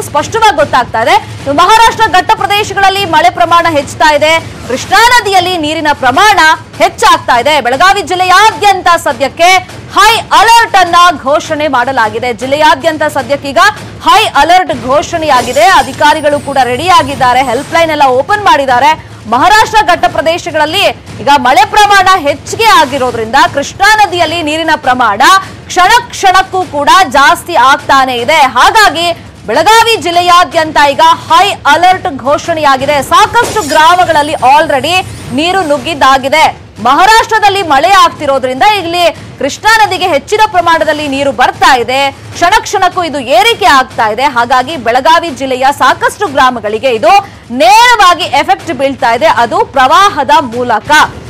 ಸ್ಪಷ್ಟವಾಗಿ ಗೊತ್ತಾಗ್ತಾ ಇದೆ ಇನ್ನು ಮಹಾರಾಷ್ಟ್ರ ಘಟ್ಟ ಪ್ರದೇಶಗಳಲ್ಲಿ ಮಳೆ ಪ್ರಮಾಣ ಹೆಚ್ಚುತ್ತಾ ಇದೆ ಕೃಷ್ಣಾ ನದಿಯಲ್ಲಿ ನೀರಿನ ಪ್ರಮಾಣ ಹೆಚ್ಚಾಗ್ತಾ ಇದೆ ಬೆಳಗಾವಿ ಜಿಲ್ಲೆಯಾದ್ಯಂತ ಸದ್ಯಕ್ಕೆ ಹೈ ಅಲರ್ಟ್ ಅನ್ನ ಘೋಷಣೆ ಮಾಡಲಾಗಿದೆ ಜಿಲ್ಲೆಯಾದ್ಯಂತ ಸದ್ಯಕ್ಕೀಗ ಹೈ ಅಲರ್ಟ್ ಘೋಷಣೆಯಾಗಿದೆ ಅಧಿಕಾರಿಗಳು ಕೂಡ ರೆಡಿ ಆಗಿದ್ದಾರೆ ಹೆಲ್ಪ್ ಲೈನ್ ಎಲ್ಲ ಓಪನ್ ಮಾಡಿದ್ದಾರೆ ಮಹಾರಾಷ್ಟ್ರ ಘಟ್ಟ ಪ್ರದೇಶಗಳಲ್ಲಿ ಈಗ ಮಳೆ ಪ್ರಮಾಣ ಹೆಚ್ಚಿಗೆ ಆಗಿರೋದ್ರಿಂದ ಕೃಷ್ಣಾ ನದಿಯಲ್ಲಿ ನೀರಿನ ಪ್ರಮಾಣ ಕ್ಷಣ ಕ್ಷಣಕ್ಕೂ ಕೂಡ ಜಾಸ್ತಿ ಆಗ್ತಾನೆ ಇದೆ ಹಾಗಾಗಿ ಬೆಳಗಾವಿ ಜಿಲ್ಲೆಯಾದ್ಯಂತ ಈಗ ಹೈ ಅಲರ್ಟ್ ಘೋಷಣೆಯಾಗಿದೆ ಸಾಕಷ್ಟು ಗ್ರಾಮಗಳಲ್ಲಿ ಆಲ್ರೆಡಿ ನೀರು ನುಗ್ಗಿದ್ದಾಗಿದೆ ಮಹಾರಾಷ್ಟ್ರದಲ್ಲಿ ಮಳೆ ಆಗ್ತಿರೋದ್ರಿಂದ ಇಲ್ಲಿ ಕೃಷ್ಣಾ ನದಿಗೆ ಹೆಚ್ಚಿನ ಪ್ರಮಾಣದಲ್ಲಿ ನೀರು ಬರ್ತಾ ಇದೆ ಕ್ಷಣ ಕ್ಷಣಕ್ಕೂ ಇದು ಏರಿಕೆ ಆಗ್ತಾ ಇದೆ ಹಾಗಾಗಿ ಬೆಳಗಾವಿ ಜಿಲ್ಲೆಯ ಸಾಕಷ್ಟು ಗ್ರಾಮಗಳಿಗೆ ಇದು ನೇರವಾಗಿ ಎಫೆಕ್ಟ್ ಬೀಳ್ತಾ ಇದೆ ಅದು ಪ್ರವಾಹದ ಮೂಲಕ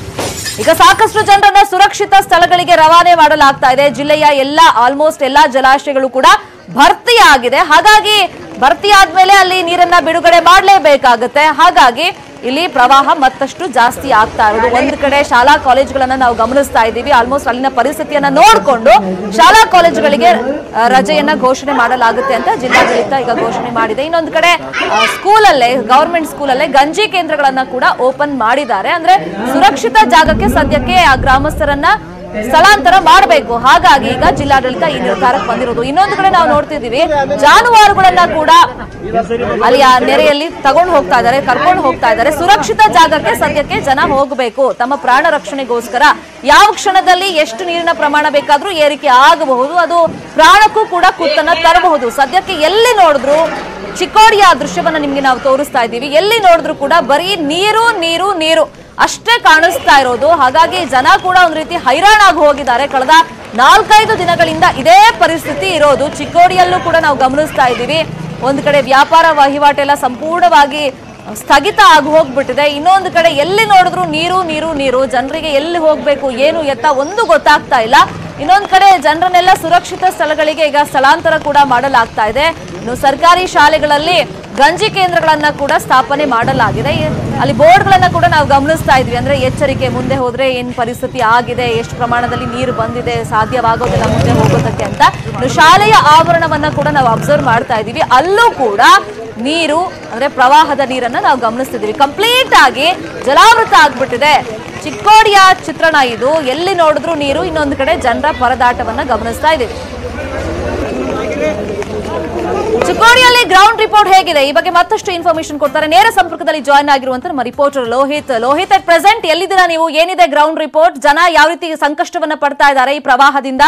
ಈಗ ಸಾಕಷ್ಟು ಜನರನ್ನ ಸುರಕ್ಷಿತ ಸ್ಥಳಗಳಿಗೆ ರವಾನೆ ಮಾಡಲಾಗ್ತಾ ಇದೆ ಜಿಲ್ಲೆಯ ಎಲ್ಲ ಆಲ್ಮೋಸ್ಟ್ ಎಲ್ಲಾ ಜಲಾಶಯಗಳು ಕೂಡ ಭರ್ತಿಯಾಗಿದೆ ಹಾಗಾಗಿ ಭರ್ತಿ ಆದ್ಮೇಲೆ ಅಲ್ಲಿ ನೀರನ್ನ ಬಿಡುಗಡೆ ಮಾಡಲೇಬೇಕಾಗುತ್ತೆ ಹಾಗಾಗಿ ಇಲ್ಲಿ ಪ್ರವಾಹ ಮತ್ತಷ್ಟು ಜಾಸ್ತಿ ಆಗ್ತಾ ಇರೋದು ಒಂದು ಕಡೆ ಶಾಲಾ ಕಾಲೇಜುಗಳನ್ನ ನಾವು ಗಮನಿಸ್ತಾ ಇದ್ದೀವಿ ಆಲ್ಮೋಸ್ಟ್ ಅಲ್ಲಿನ ಪರಿಸ್ಥಿತಿಯನ್ನ ನೋಡಿಕೊಂಡು ಶಾಲಾ ಕಾಲೇಜುಗಳಿಗೆ ಆ, ರಜೆಯನ್ನ ಘೋಷಣೆ ಮಾಡಲಾಗುತ್ತೆ ಅಂತ ಜಿಲ್ಲಾಡಳಿತ ಈಗ ಘೋಷಣೆ ಮಾಡಿದೆ ಇನ್ನೊಂದು ಕಡೆ ಆ, ಸ್ಕೂಲಲ್ಲೇ ಗವರ್ಮೆಂಟ್ ಸ್ಕೂಲಲ್ಲೇ ಗಂಜಿ ಕೇಂದ್ರಗಳನ್ನ ಕೂಡ ಓಪನ್ ಮಾಡಿದ್ದಾರೆ ಅಂದ್ರೆ ಸುರಕ್ಷಿತ ಜಾಗಕ್ಕೆ ಸದ್ಯಕ್ಕೆ ಆ ಗ್ರಾಮಸ್ಥರನ್ನ ಸ್ಥಳಾಂತರ ಮಾಡಬೇಕು ಹಾಗಾಗಿ ಈಗ ಜಿಲ್ಲಾಡಳಿತ ಈ ನಿರ್ಧಾರಕ್ಕೆ ಬಂದಿರೋದು ಇನ್ನೊಂದು ಕಡೆ ನಾವು ನೋಡ್ತಿದೀವಿ ಜಾನುವಾರುಗಳನ್ನ ಕೂಡ ಅಲ್ಲಿ ಆ ನೆರೆಯಲ್ಲಿ ತಗೊಂಡು ಹೋಗ್ತಾ ಇದ್ದಾರೆ ಕರ್ಕೊಂಡು ಹೋಗ್ತಾ ಇದ್ದಾರೆ ಸುರಕ್ಷಿತ ಜಾಗಕ್ಕೆ ಸದ್ಯಕ್ಕೆ ಜನ ಹೋಗಬೇಕು ತಮ್ಮ ಪ್ರಾಣ ರಕ್ಷಣೆಗೋಸ್ಕರ ಯಾವ ಕ್ಷಣದಲ್ಲಿ ಎಷ್ಟು ನೀರಿನ ಪ್ರಮಾಣ ಬೇಕಾದ್ರೂ ಏರಿಕೆ ಆಗಬಹುದು ಅದು ಪ್ರಾಣಕ್ಕೂ ಕೂಡ ಕುತ್ತನ್ನ ತರಬಹುದು ಸದ್ಯಕ್ಕೆ ಎಲ್ಲಿ ನೋಡಿದ್ರು ಚಿಕ್ಕೋಡಿಯ ದೃಶ್ಯವನ್ನ ನಿಮ್ಗೆ ನಾವು ತೋರಿಸ್ತಾ ಇದ್ದೀವಿ ಎಲ್ಲಿ ನೋಡಿದ್ರು ಕೂಡ ಬರೀ ನೀರು ನೀರು ನೀರು ಅಷ್ಟೇ ಕಾಣಿಸ್ತಾ ಇರೋದು ಹಾಗಾಗಿ ಜನ ಕೂಡ ಒಂದ್ ರೀತಿ ಹೈರಾಣಾಗಿ ಹೋಗಿದ್ದಾರೆ ಕಳೆದ ನಾಲ್ಕೈದು ದಿನಗಳಿಂದ ಇದೇ ಪರಿಸ್ಥಿತಿ ಇರೋದು ಚಿಕ್ಕೋಡಿಯಲ್ಲೂ ಕೂಡ ನಾವು ಗಮನಿಸ್ತಾ ಇದ್ದೀವಿ ಒಂದ್ ಕಡೆ ವ್ಯಾಪಾರ ವಹಿವಾಟೆಲ್ಲ ಸಂಪೂರ್ಣವಾಗಿ ಸ್ಥಗಿತ ಆಗಿ ಹೋಗ್ಬಿಟ್ಟಿದೆ ಇನ್ನೊಂದು ಕಡೆ ಎಲ್ಲಿ ನೋಡಿದ್ರು ನೀರು ನೀರು ನೀರು ಜನರಿಗೆ ಎಲ್ಲಿ ಹೋಗ್ಬೇಕು ಏನು ಎತ್ತ ಒಂದು ಗೊತ್ತಾಗ್ತಾ ಇಲ್ಲ ಇನ್ನೊಂದ್ ಕಡೆ ಜನರನ್ನೆಲ್ಲ ಸುರಕ್ಷಿತ ಸ್ಥಳಗಳಿಗೆ ಈಗ ಸ್ಥಳಾಂತರ ಕೂಡ ಮಾಡಲಾಗ್ತಾ ಇದೆ ಇನ್ನು ಸರ್ಕಾರಿ ಶಾಲೆಗಳಲ್ಲಿ ಗಂಜಿ ಕೇಂದ್ರಗಳನ್ನ ಕೂಡ ಸ್ಥಾಪನೆ ಮಾಡಲಾಗಿದೆ ಈ- ಅಲ್ಲಿ ಬೋರ್ಡ್ಗಳನ್ನ ಕೂಡ ನಾವು ಗಮನಿಸ್ತಾ ಇದ್ವಿ ಅಂದ್ರೆ ಎಚ್ಚರಿಕೆ ಮುಂದೆ ಹೋದ್ರೆ ಏನ್ ಪರಿಸ್ಥಿತಿ ಆಗಿದೆ ಎಷ್ಟು ಪ್ರಮಾಣದಲ್ಲಿ ನೀರು ಬಂದಿದೆ ಸಾಧ್ಯವಾಗೋದಿಲ್ಲ ಮುಂದೆ ಹೋಗೋದಕ್ಕೆ ಅಂತ ಇನ್ನು ಶಾಲೆಯ ಆವರಣವನ್ನ ಕೂಡ ನಾವು ಅಬ್ಸರ್ವ್ ಮಾಡ್ತಾ ಇದೀವಿ ಅಲ್ಲೂ ಕೂಡ ನೀರು ಅಂದ್ರೆ ಪ್ರವಾಹದ ನೀರನ್ನ ನಾವು ಗಮನಿಸ್ತಿದೀವಿ ಕಂಪ್ಲೀಟ್ ಆಗಿ ಜಲಾವೃತ ಆಗ್ಬಿಟ್ಟಿದೆ ಚಿಕ್ಕೋಡಿಯ ಚಿತ್ರಣ ಇದು ಎಲ್ಲಿ ನೋಡಿದ್ರು ನೀರು ಇನ್ನೊಂದು ಕಡೆ ಜನರ ಪರದಾಟವನ್ನ ಗಮನಿಸ್ತಾ ಇದೀವಿ ಚಿಕ್ಕೋಡಿಯಲ್ಲಿ ಗ್ರೌಂಡ್ ರಿಪೋರ್ಟ್ ಹೇಗಿದೆ ಈ ಬಗ್ಗೆ ಮತ್ತಷ್ಟು ಇನ್ಫಾರ್ಮೇಶನ್ ಕೊಡ್ತಾರೆ ನೇರ ಸಂಪರ್ಕದಲ್ಲಿ ಜಾಯ್ನ್ ಆಗಿರುವಂತ ನಮ್ಮ reporter Lohith Lohith at present ಎಲ್ಲಿದ್ದೀರಾ ನೀವು ಏನಿದೆ ಗ್ರೌಂಡ್ ರಿಪೋರ್ಟ್ ಜನ ಯಾವ ರೀತಿ ಸಂಕಷ್ಟವನ್ನ ಪಡ್ತಾ ಇದ್ದಾರೆ ಈ ಪ್ರವಾಹದಿಂದ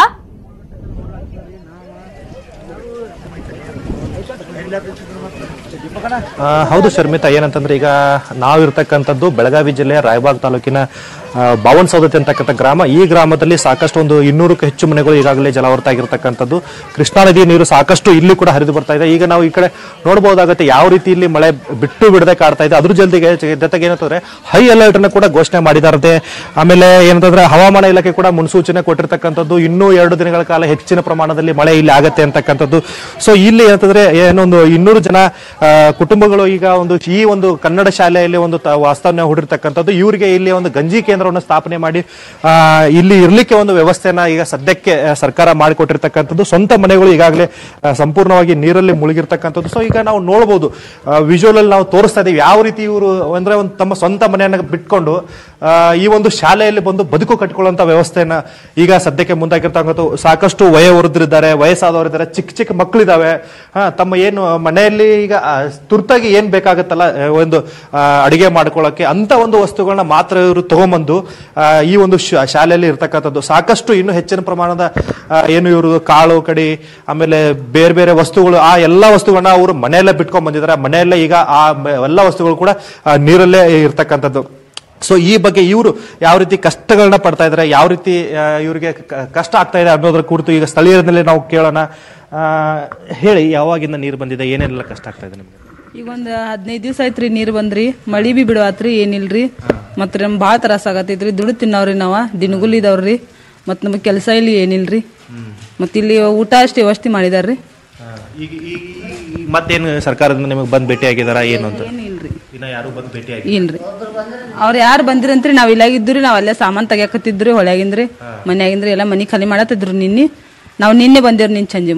ಆ, ಹೌದು ಶರ್ಮಿತಾ ಏನಂತಂದ್ರೆ ಈಗ ನಾವಿರ್ತಕ್ಕಂಥದ್ದು ಬೆಳಗಾವಿ ಜಿಲ್ಲೆಯ ರಾಯಬಾಗ್ ತಾಲೂಕಿನ ಆ, ಬಾವನ್ ಸೌದತ್ತಿ ಅಂತಕ್ಕಂಥ ಗ್ರಾಮ ಈ ಗ್ರಾಮದಲ್ಲಿ ಸಾಕಷ್ಟು ಒಂದು ಇನ್ನೂರಕ್ಕೂ ಹೆಚ್ಚು ಮನೆಗಳು ಈಗಾಗಲೇ ಜಲಾವೃತ ಆಗಿರ್ತಕ್ಕಂಥದ್ದು ಕೃಷ್ಣಾ ನದಿಯ ನೀರು ಸಾಕಷ್ಟು ಇಲ್ಲಿ ಕೂಡ ಹರಿದು ಬರ್ತಾ ಇದೆ ಈಗ ನಾವು ಈ ಕಡೆ ನೋಡಬಹುದಾಗುತ್ತೆ ಯಾವ ರೀತಿ ಇಲ್ಲಿ ಮಳೆ ಬಿಟ್ಟು ಬಿಡದೆ ಕಾಡ್ತಾ ಇದೆ ಅದ್ರ ಜೊತೆಗೆ ಜೊತೆಗೆ ಏನಂತಂದ್ರೆ ಹೈ ಅಲರ್ಟ್ ಅನ್ನು ಕೂಡ ಘೋಷಣೆ ಮಾಡಿದಾರಂತೆ ಆಮೇಲೆ ಏನಂತಂದ್ರೆ ಹವಾಮಾನ ಇಲಾಖೆ ಕೂಡ ಮುನ್ಸೂಚನೆ ಕೊಟ್ಟಿರ್ತಕ್ಕಂಥದ್ದು ಇನ್ನೂ ಎರಡು ದಿನಗಳ ಕಾಲ ಹೆಚ್ಚಿನ ಪ್ರಮಾಣದಲ್ಲಿ ಮಳೆ ಇಲ್ಲಿ ಆಗತ್ತೆ ಅಂತಕ್ಕಂಥದ್ದು ಸೊ ಇಲ್ಲಿ ಏನಂತಂದ್ರೆ ಏನೊಂದು ಇನ್ನೂರು ಜನ ಆ, ಕುಟುಂಬಗಳು ಈಗ ಒಂದು ಈ ಒಂದು ಕನ್ನಡ ಶಾಲೆಯಲ್ಲಿ ಒಂದು ತ- ವಾಸ್ತವ್ಯ ಹೂಡಿರ್ತಕ್ಕಂಥದ್ದು ಇವರಿಗೆ ಇಲ್ಲಿ ಒಂದು ಗಂಜಿ ಕೇಂದ್ರವನ್ನು ಸ್ಥಾಪನೆ ಮಾಡಿ ಆ, ಇಲ್ಲಿ ಇರ್ಲಿಕ್ಕೆ ಒಂದು ವ್ಯವಸ್ಥೆನ ಈಗ ಸದ್ಯಕ್ಕೆ ಆ, ಸರ್ಕಾರ ಮಾಡಿಕೊಟ್ಟಿರ್ತಕ್ಕಂಥದ್ದು ಸ್ವಂತ ಮನೆಗಳು ಈಗಾಗಲೇ ಆ, ಸಂಪೂರ್ಣವಾಗಿ ನೀರಲ್ಲಿ ಮುಳುಗಿರ್ತಕ್ಕಂಥದ್ದು ಸೊ ಈಗ ನಾವು ನೋಡಬಹುದು ವಿಜುವಲ್ ಅಲ್ಲಿ ನಾವು ತೋರಿಸ್ತಾ ಇದೀವಿ ಯಾವ ರೀತಿ ಇವರು ಅಂದ್ರೆ ಒಂದು ತಮ್ಮ ಸ್ವಂತ ಮನೆಯನ್ನ ಬಿಟ್ಕೊಂಡು ಆ, ಈ ಒಂದು ಶಾಲೆಯಲ್ಲಿ ಬಂದು ಬದುಕು ಕಟ್ಕೊಳ್ಳುವಂತ ವ್ಯವಸ್ಥೆಯನ್ನ ಈಗ ಸದ್ಯಕ್ಕೆ ಮುಂದಾಗಿರ್ತಕ್ಕಂಥ ಸಾಕಷ್ಟು ವಯೋವೃದ್ಧರಿದ್ದಾರೆ ವಯಸ್ಸಾದವರಿದ್ದಾರೆ ಚಿಕ್ಕ ಚಿಕ್ಕ ಮಕ್ಕಳಿದಾವೆ ಹಾ ತಮ್ಮ ಏನು ಮನೆಯಲ್ಲಿ ಈಗ ಆ, ತುರ್ತಾಗಿ ಏನ್ ಬೇಕಾಗುತ್ತಲ್ಲ ಆ, ಒಂದು ಆ, ಅಡಿಗೆ ಮಾಡ್ಕೊಳ್ಳೋಕೆ ಅಂತ ಒಂದು ವಸ್ತುಗಳನ್ನ ಮಾತ್ರ ಇವರು ತಗೊಂಬಂದು ಆ, ಈ ಒಂದು ಶಾ- ಶಾಲೆಯಲ್ಲಿ ಇರ್ತಕ್ಕಂಥದ್ದು ಸಾಕಷ್ಟು ಇನ್ನು ಹೆಚ್ಚಿನ ಪ್ರಮಾಣದ ಆ, ಏನು ಇವರು ಕಾಳು ಕಡಿ ಆಮೇಲೆ ಬೇರೆ ಬೇರೆ ವಸ್ತುಗಳು ಆ ಎಲ್ಲಾ ವಸ್ತುಗಳನ್ನ ಅವರು ಮನೆಯಲ್ಲೇ ಬಿಟ್ಕೊಂಡ್ ಬಂದಿದ್ದಾರೆ ಮನೆಯಲ್ಲೇ ಈಗ ಆ ಮ- ಎಲ್ಲ ವಸ್ತುಗಳು ಕೂಡ ಆ, ನೀರಲ್ಲೇ ಇರ್ತಕ್ಕಂಥದ್ದು ಸೊ ಈ ಬಗ್ಗೆ ಇವರು ಯಾವ ರೀತಿ ಕಷ್ಟಗಳನ್ನ ಪಡ್ತಾ ಇದ್ದಾರೆ ಯಾವ ರೀತಿ ಆ, ಇವ್ರಿಗೆ ಕ- ಕಷ್ಟ ಆಗ್ತಾ ಇದೆ ಅನ್ನೋದ್ರ ಕುರಿತು ಈಗ ಸ್ಥಳೀಯರಲ್ಲಿ ನಾವು ಕೇಳೋಣ ಆ, ಹೇಳಿ ಯಾವಾಗಿಂದ ನೀರು ಬಂದಿದೆ ಏನೆಲ್ಲ ಕಷ್ಟ ಆಗ್ತಾ ಇದೆ ನಿಮ್ಗೆ ಈಗ ಒಂದು ಹದಿನೈದು ದಿವಸ ಆಯ್ತ್ರಿ ನೀರು ಬಂದ್ರಿ ಮಳಿ ಬಿ ಬಿಡವಾತ್ರಿ ಏನಿಲ್ರಿ ಮತ್ತೆ ನಮ್ಗೆ ಭಾಳ ತ್ರಾಸ ಆಗತೈತ್ರಿ ದುಡ್ಡು ತಿನ್ನವ್ರಿ ನಾವು ದಿನಗುಲ್ ಇದಾವ್ರಿ ಮತ್ತು ನಮಗೆ ಕೆಲಸ ಇಲ್ಲಿ ಏನಿಲ್ರಿ ಮತ್ತು ಇಲ್ಲಿ ಊಟ ಅಷ್ಟು ವ್ಯವಸ್ಥೆ ಮಾಡಿದಾರ್ರಿ ಈಗ ಈಗ ಮತ್ತೇನು ಸರ್ಕಾರದಿಂದ ನಿಮಗೆ ಬಂದು ಭೇಟಿ ಆಗಿದಾರ ಏನು ಅಂತ ಏನಿಲ್ರಿ ಇನ್ನ ಯಾರು ಬಂದು ಭೇಟಿ ಆಗಿ ಇಲ್ರಿ ಅವ್ರು ಯಾರು ಬಂದಿರಂತ್ರಿ ನಾವು ಇಲ್ಲಾಗಿದ್ರಿ ನಾವು ಅಲ್ಲೇ ಸಾಮಾನು ತೆಗಿಯಕತ್ತಿದ್ರಿ ಹೊಳ್ಯಾಗಿಂದ್ರಿ ಮನ್ಯಾಗಿಂದ್ರಿ ಎಲ್ಲ ಮನೆ ಖಾಲಿ ಮಾಡತ್ತಿದ್ರು ನಿನ್ನೆ ನಾವು ನಿನ್ನೆ ಬಂದೇವ್ರಿ ನಿನ್ನ ಸಂಜೆ ಬಂದ್ರಿ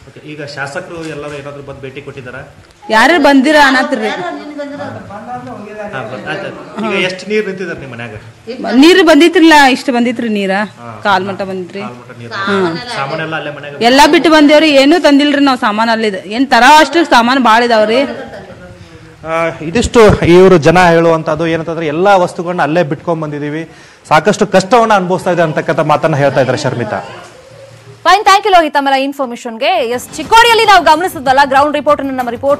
Okay, ಈಗ ಶಾಸಕರು ಎಲ್ಲರೂ ಏನಾದ್ರು ಬಂದು ಭೇಟಿ ಕೊಟ್ಟಿದ್ದಾರ ಯಾರ್ಯಾರು ಬಂದಿರ ಅನ್ನತ್ರಿ ಈಗ ಎಷ್ಟು ನೀರು ನಿಂತಿದ್ದಾರೆ ನಿಮ್ಮ ಮನ್ಯಾಗ ನೀರು ಬಂದಿತ್ರಿಲ್ಲ ಇಷ್ಟ ಬಂದಿತ್ರಿ ನೀರ ಕಾಲ್ ಮಟ್ಟ ಬಂದಿತ್ರಿ ಸಾಮಾನ್ ಎಲ್ಲ ಅಲ್ಲೇ ಮನ್ಯಾಗ ಎಲ್ಲಾ ಬಿಟ್ಟು ಬಂದೇವ್ರಿ ಏನೂ ತಂದಿಲ್ರಿ ನಾವ್ ಸಾಮಾನ್ ಅಲ್ಲಿದ ಏನ್ ತರ ಅಷ್ಟು ಸಾಮಾನ್ ಬಾಳ ಇದಾವ್ರಿ ಆ, ಇದಿಷ್ಟು ಇವರು ಜನ ಹೇಳುವಂತದ್ದು ಏನಂತಂದ್ರೆ ಎಲ್ಲಾ ವಸ್ತುಗಳನ್ನ ಅಲ್ಲೇ ಬಿಟ್ಕೊಂಡ್ ಬಂದಿದೀವಿ ಸಾಕಷ್ಟು ಕಷ್ಟವನ್ನ ಅನುಭವಿಸ್ತಾ ಇದೆ ಅಂತಕ್ಕಂಥ ಮಾತನ್ನ ಹೇಳ್ತಾ ಇದ್ದಾರೆ Sharmitha fine thank you Lohith ತಮ್ಮೆಲ್ಲ ಇನ್ಫಾರ್ಮೇಶನ್ಗೆ ಎಸ್ ಚಿಕ್ಕೋಡಿಯಲ್ಲಿ ನಾವು ಗಮನಿಸಿದ್ವಲ್ಲ ಗ್ರೌಂಡ್ ರಿಪೋರ್ಟ್ ನಮ್ಮ ರಿಪೋರ್ಟ್